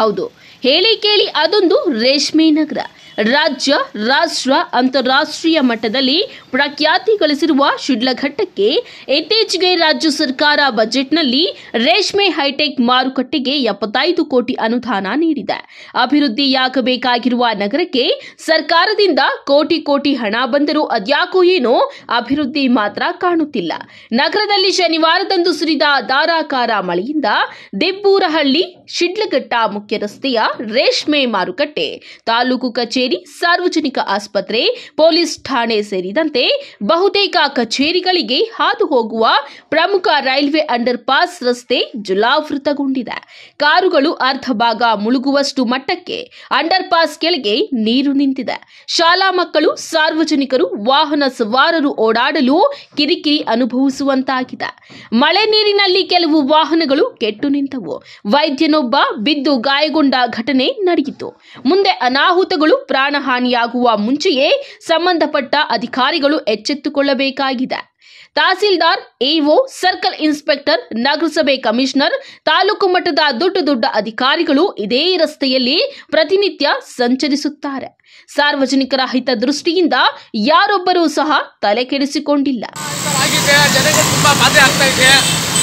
ಹೌದು ಹೇಳಿ ಕೇಳಿ ಅದೊಂದು ರೇಷ್ಮೆ ನಗರ ರಾಜ್ಯ ರಾಷ್ಟ್ರ ಅಂತಾರಾಷ್ಟ್ರೀಯ ಮಟ್ಟದಲ್ಲಿ ಪ್ರಖ್ಯಾತಿ ಗಳಿಸಿರುವ ಶಿಡ್ಲಘಟ್ಟಕ್ಕೆ ಇತ್ತೀಚೆಗೆ ರಾಜ್ಯ ಸರ್ಕಾರ ಬಜೆಟ್ನಲ್ಲಿ ರೇಷ್ಮೆ ಹೈಟೆಕ್ ಮಾರುಕಟ್ಟೆಗೆ ಎಪ್ಪತ್ತೈದು ಕೋಟಿ ಅನುದಾನ ನೀಡಿದೆ ಅಭಿವೃದ್ಧಿಯಾಗಬೇಕಾಗಿರುವ ನಗರಕ್ಕೆ ಸರ್ಕಾರದಿಂದ ಕೋಟಿ ಕೋಟಿ ಹಣ ಬಂದರೂ ಅದ್ಯಾಕೋ ಏನೋ ಅಭಿವೃದ್ಧಿ ಮಾತ್ರ ಕಾಣುತ್ತಿಲ್ಲ ನಗರದಲ್ಲಿ ಶನಿವಾರದಂದು ಸುರಿದ ಧಾರಾಕಾರ ಮಳೆಯಿಂದ ದಿಬ್ಬೂರಹಳ್ಳಿ ಶಿಡ್ಲಘಟ್ಟ ಮುಖ್ಯ ರಸ್ತೆಯ ರೇಷ್ಮೆ ಮಾರುಕಟ್ಟೆ ತಾಲೂಕು ಕಚೇರಿ ಸಾರ್ವಜನಿಕ ಆಸ್ಪತ್ರೆ ಪೊಲೀಸ್ ಠಾಣೆ ಸೇರಿದಂತೆ ಬಹುತೇಕ ಕಚೇರಿಗಳಿಗೆ ಹಾದು ಹೋಗುವ ಪ್ರಮುಖ ರೈಲ್ವೆ ಅಂಡರ್ ಪಾಸ್ ರಸ್ತೆ ಜಲಾವೃತಗೊಂಡಿದೆ ಕಾರುಗಳು ಅರ್ಧ ಭಾಗ ಮುಳುಗುವಷ್ಟು ಮಟ್ಟಕ್ಕೆ ಅಂಡರ್ ಪಾಸ್ ಕೆಳಗೆ ನೀರು ನಿಂತಿದೆ ಶಾಲಾ ಮಕ್ಕಳು ಸಾರ್ವಜನಿಕರು ವಾಹನ ಸವಾರರು ಓಡಾಡಲು ಕಿರಿಕಿರಿ ಅನುಭವಿಸುವಂತಾಗಿದೆ ಮಳೆ ನೀರಿನಲ್ಲಿ ಕೆಲವು ವಾಹನಗಳು ಕೆಟ್ಟು ನಿಂತವು ವೈದ್ಯನೊಬ್ಬ ಬಿದ್ದು ಗಾಯಗೊಂಡ ಘಟನೆ ನಡೆಯಿತು ಮುಂದೆ ಅನಾಹುತಗಳು ಪ್ರಾಣಹಾನಿಯಾಗುವ ಮುಂಚೆಯೇ ಸಂಬಂಧಪಟ್ಟ ಅಧಿಕಾರಿಗಳು ಎಚ್ಚೆತ್ತುಕೊಳ್ಳಬೇಕಾಗಿದೆ ತಹಸೀಲ್ದಾರ್ ಎಒ ಸರ್ಕಲ್ ಇನ್ಸ್ಪೆಕ್ಟರ್ ನಗರಸಭೆ ಕಮಿಷನರ್ ತಾಲೂಕು ಮಟ್ಟದ ದೊಡ್ಡ ದೊಡ್ಡ ಅಧಿಕಾರಿಗಳು ಇದೇ ರಸ್ತೆಯಲ್ಲಿ ಪ್ರತಿನಿತ್ಯ ಸಂಚರಿಸುತ್ತಾರೆ ಸಾರ್ವಜನಿಕರ ಹಿತದೃಷ್ಟಿಯಿಂದ ಯಾರೊಬ್ಬರೂ ಸಹ ತಲೆ ಕೆಡಿಸಿಕೊಂಡಿಲ್ಲ ಆಗಿದೆ ಜನಗಳು ತುಂಬ ಬಾಧೆ ಆಗ್ತಾ ಇದೆ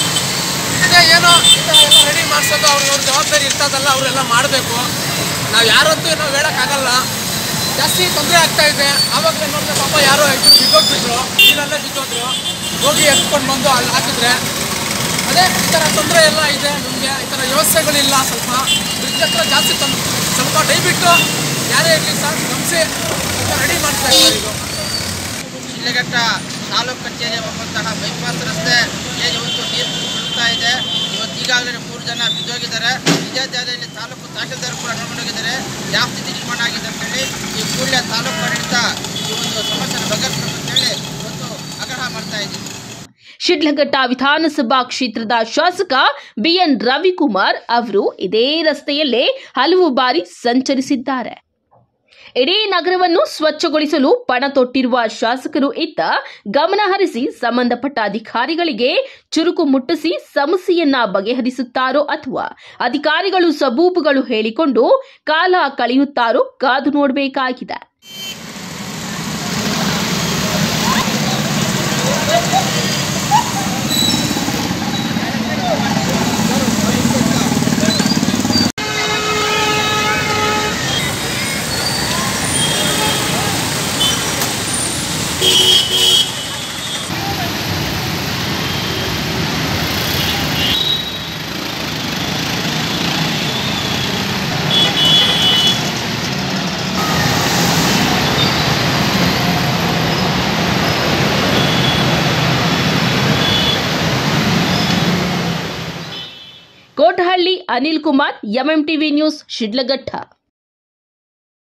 ಅದೇ ಏನೋ ಈ ಥರ ಎಲ್ಲ ರೆಡಿ ಮಾಡಿಸೋದು ಅವ್ರಿಗೆ ಅವ್ರ ಜವಾಬ್ದಾರಿ ಇರ್ತದಲ್ಲ ಅವರೆಲ್ಲ ಮಾಡಬೇಕು ನಾವು ಯಾರಂತೂ ಏನೋ ಹೇಳೋಕ್ಕಾಗಲ್ಲ ಜಾಸ್ತಿ ತೊಂದರೆ ಆಗ್ತಾ ಇದೆ ಆವಾಗಲೇ ನೋಡಿದ್ರೆ ಪಾಪ ಯಾರೋ ಇದ್ರು ಬಿದ್ದೋಗ್ಬಿಟ್ರು ನೀರಲ್ಲೇ ಬಿದ್ದೋದ್ರು ಹೋಗಿ ಎತ್ಕೊಂಡು ಬಂದು ಅಲ್ಲಿ ಹಾಕಿದ್ರೆ ಅದೇ ಈ ಥರ ತೊಂದರೆ ಎಲ್ಲ ಇದೆ ನಮಗೆ ಈ ಥರ ವ್ಯವಸ್ಥೆಗಳಿಲ್ಲ ಸ್ವಲ್ಪ ಬ್ರಿಡ್ಜ್ ಹತ್ರ ಜಾಸ್ತಿ ತೊಂದರೆ ಸ್ವಲ್ಪ ದಯವಿಟ್ಟು ಯಾರೇ ಇರಲಿ ಸರ್ ಗಮನಿಸಿ ರೆಡಿ ಮಾಡ್ತಾ ಇದ್ದಾರೆ ಇದು ಶಿಡ್ಲಘಟ್ಟ ತಾಲೂಕು ಕಚೇರಿ ಹೋಗುವಂತಹ ಬೈಪಾಸ್ ರಸ್ತೆ ಏನು ಇವತ್ತು ನೀರು ಬೀಳ್ತಾ ಇದೆ ಇವತ್ತು ಈಗಾಗಲೇ ಮೂರು ಜನ ಬಿದ್ದೋಗಿದ್ದಾರೆ ಇದೇ ಜಾಗದಲ್ಲಿ ತಾಲೂಕು ತಹಶೀಲ್ದಾರ್ ಕೂಡ ನೋಡ್ಕೊಂಡೋಗಿದ್ದಾರೆ ಯಾವ ಸ್ಥಿತಿ ನಿರ್ಮಾಣ ಆಗಿದೆ ಅಂತೇಳಿ ಈ ಕೂಡಲೇ ತಾಲೂಕು ಆಡಳಿತ ಈ ಒಂದು ಸಮಸ್ಯೆನ ಬಗೆಹರಿಸಬೇಕು ಅಂತೇಳಿ ಇವತ್ತು ಆಗ್ರಹ ಮಾಡ್ತಾ ಇದ್ದೀವಿ ಶಿಡ್ಲಘಟ್ಟ ವಿಧಾನಸಭಾ ಕ್ಷೇತ್ರದ ಶಾಸಕ ಬಿಎನ್ ರವಿಕುಮಾರ್ ಅವರು ಇದೇ ರಸ್ತೆಯಲ್ಲೇ ಹಲವು ಬಾರಿ ಸಂಚರಿಸಿದ್ದಾರೆ ಇಡೀ ನಗರವನ್ನು ಸ್ವಚ್ಛಗೊಳಿಸಲು ಪಣ ತೊಟ್ಟಿರುವ ಶಾಸಕರು ಇತ್ತ ಗಮನ ಹರಿಸಿ ಸಂಬಂಧಪಟ್ಟ ಅಧಿಕಾರಿಗಳಿಗೆ ಚುರುಕು ಮುಟ್ಟಿಸಿ ಸಮಸ್ಯೆಯನ್ನ ಬಗೆಹರಿಸುತ್ತಾರೋ ಅಥವಾ ಅಧಿಕಾರಿಗಳು ಸಬೂಬುಗಳು ಹೇಳಿಕೊಂಡು ಕಾಲ ಕಳೆಯುತ್ತಾರೋ ಕಾದು ನೋಡಬೇಕಾಗಿದೆ ಕೋಟಹಳ್ಳಿ ಅನಿಲ್ ಕುಮಾರ್ ಎಂಎಂಟಿವಿ ನ್ಯೂಸ್ ಶಿಡ್ಲಘಟ್ಟ